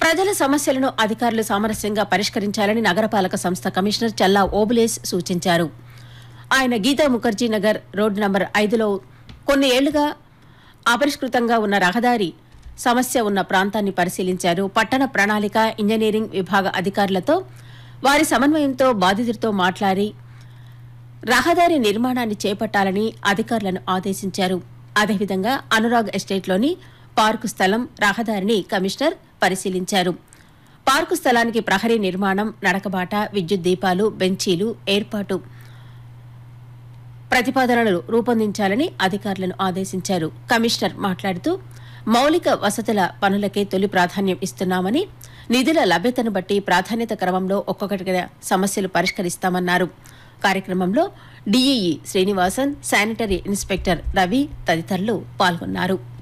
ప్రజల సమస్యలను అధికారులు సామరస్యంగా పరిష్కరించాలని నగరపాలక సంస్థ కమిషనర్ చల్లా ఓబులేస్ సూచించారు ఆయన గీతా ముఖర్జీ నగర్ రోడ్డు నంబర్ ఐదులో కొన్ని ఏళ్లుగా అపరిష్కృతంగా ఉన్న రహదారి సమస్య ఉన్న ప్రాంతాన్ని పరిశీలించారు పట్టణ ప్రణాళిక ఇంజనీరింగ్ విభాగ అధికారులతో వారి సమన్వయంతో బాధితులతో మాట్లాడి రహదారి నిర్మాణాన్ని చేపట్టాలని అధికారులను ఆదేశించారు అదేవిధంగా అనురాగ్ ఎస్టేట్లోని పార్కు స్థలం రహదారిని కమిషనర్ పరిశీలించారు పార్కు స్థలానికి ప్రహరీ నిర్మాణం నడకబాట విద్యుత్ దీపాలు బెంచీలు ఏర్పాటు ప్రతిపాదనలు రూపొందించాలని అధికారులను ఆదేశించారు కమిషనర్ మాట్లాడుతూ మౌలిక వసతుల పనులకే తొలి ప్రాధాన్యం ఇస్తున్నామని నిధుల లభ్యతను బట్టి ప్రాధాన్యత క్రమంలో ఒక్కొక్కటిగా సమస్యలు పరిష్కరిస్తామన్నారు కార్యక్రమంలో D E E Srinivasan sanitary inspector Ravi తదితరులు పాల్గొన్నారు